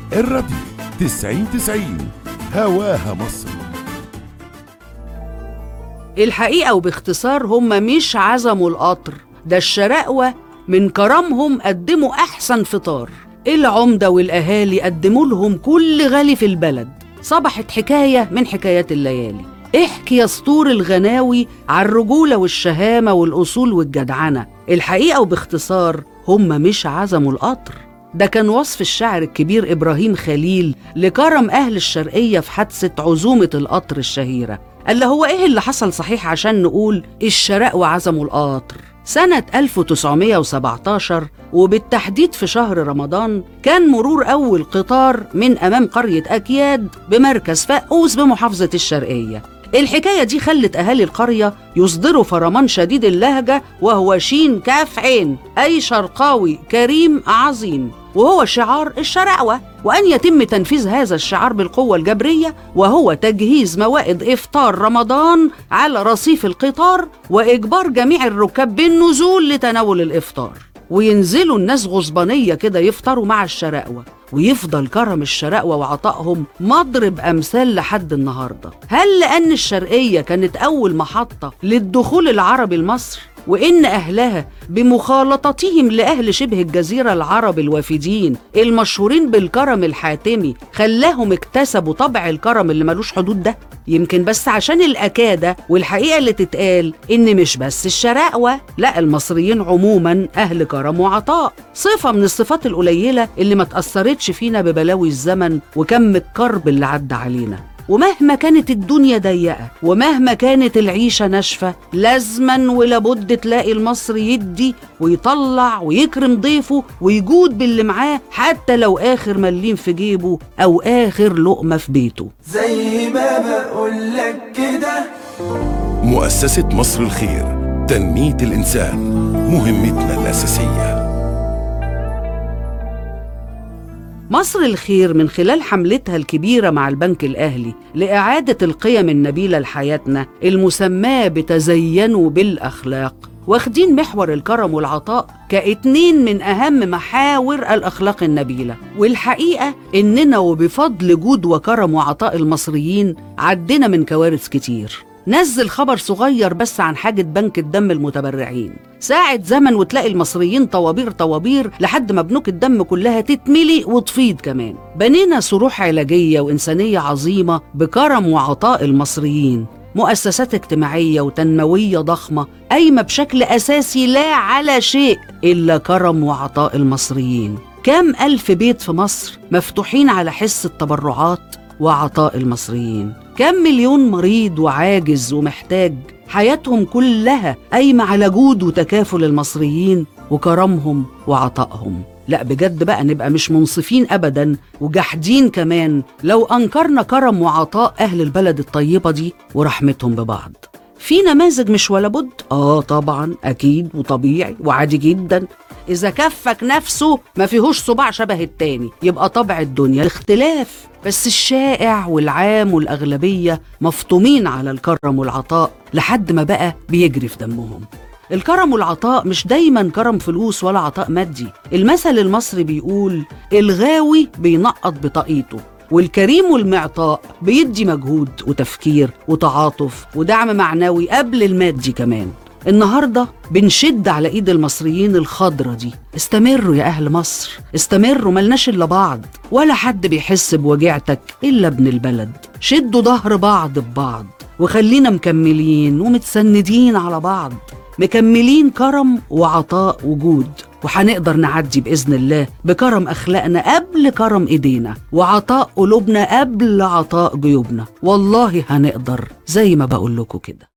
الراديو 90 90 هواها مصر الحقيقة وباختصار هم مش عزموا القطر ده الشراقوة من كرمهم قدموا أحسن فطار العمدة والأهالي قدموا لهم كل غالي في البلد صبحت حكاية من حكايات الليالي احكي يا سطور الغناوي عن الرجولة والشهامة والأصول والجدعنة الحقيقة وباختصار هم مش عزموا القطر ده كان وصف الشاعر الكبير إبراهيم خليل لكرم أهل الشرقية في حادثة عزومة القطر الشهيرة قال له هو إيه اللي حصل صحيح عشان نقول الشراء وعزموا القطر سنة 1917 وبالتحديد في شهر رمضان كان مرور أول قطار من أمام قرية أكياد بمركز فقوس بمحافظة الشرقية الحكاية دي خلت أهالي القرية يصدروا فرمان شديد اللهجة وهو شين كاف عين أي شرقاوي كريم عظيم وهو شعار الشراوة وأن يتم تنفيذ هذا الشعار بالقوة الجبرية وهو تجهيز موائد إفطار رمضان على رصيف القطار وإجبار جميع الركاب بالنزول لتناول الإفطار وينزلوا الناس غصبانية كده يفطروا مع الشراقوة ويفضل كرم الشراقوة وعطائهم مضرب أمثال لحد النهاردة هل لأن الشرقية كانت أول محطة للدخول العربي لمصر؟ وإن أهلها بمخالطتهم لأهل شبه الجزيرة العرب الوافدين المشهورين بالكرم الحاتمي خلاهم اكتسبوا طبع الكرم اللي ملوش حدود ده يمكن بس عشان الأكادة والحقيقة اللي تتقال إن مش بس الشراقوة لا المصريين عموما أهل كرم وعطاء صفة من الصفات القليلة اللي ما تأثرتش فينا ببلاوي الزمن وكم الكرب اللي عدى علينا ومهما كانت الدنيا ضيقة ومهما كانت العيشة ناشفة لازما ولابد تلاقي المصري يدي ويطلع ويكرم ضيفه ويجود باللي معاه حتى لو آخر مليم في جيبه أو آخر لقمة في بيته زي ما بقولك كده مؤسسة مصر الخير تنمية الإنسان مهمتنا الأساسية مصر الخير من خلال حملتها الكبيرة مع البنك الأهلي لإعادة القيم النبيلة لحياتنا المسماة بتزينوا بالأخلاق واخدين محور الكرم والعطاء كاتنين من أهم محاور الأخلاق النبيلة والحقيقة إننا وبفضل جود وكرم وعطاء المصريين عدنا من كوارث كتير نزل خبر صغير بس عن حاجة بنك الدم المتبرعين ساعة زمن وتلاقي المصريين طوابير طوابير لحد ما بنوك الدم كلها تتملي وتفيض كمان بنينا صروح علاجية وإنسانية عظيمة بكرم وعطاء المصريين مؤسسات اجتماعية وتنموية ضخمة قايمة بشكل أساسي لا على شيء إلا كرم وعطاء المصريين كام ألف بيت في مصر مفتوحين على حس التبرعات وعطاء المصريين كم مليون مريض وعاجز ومحتاج حياتهم كلها قايمة على جود وتكافل المصريين وكرمهم وعطائهم لا بجد بقى نبقى مش منصفين أبدا وجحدين كمان لو أنكرنا كرم وعطاء أهل البلد الطيبة دي ورحمتهم ببعض في نماذج مش ولا بد اه طبعا اكيد وطبيعي وعادي جدا اذا كفك نفسه ما فيهوش صباع شبه التاني يبقى طبع الدنيا الاختلاف بس الشائع والعام والاغلبيه مفطومين على الكرم والعطاء لحد ما بقى بيجري في دمهم الكرم والعطاء مش دايما كرم فلوس ولا عطاء مادي المثل المصري بيقول الغاوي بينقط بطاقيته والكريم والمعطاء بيدي مجهود وتفكير وتعاطف ودعم معنوي قبل المادي كمان النهارده بنشد على ايد المصريين الخضرة دي استمروا يا اهل مصر استمروا ملناش الا بعض ولا حد بيحس بوجعتك الا ابن البلد شدوا ظهر بعض ببعض وخلينا مكملين ومتسندين على بعض مكملين كرم وعطاء وجود وهنقدر نعدي بإذن الله بكرم أخلاقنا قبل كرم إيدينا وعطاء قلوبنا قبل عطاء جيوبنا والله هنقدر زي ما بقول لكم كده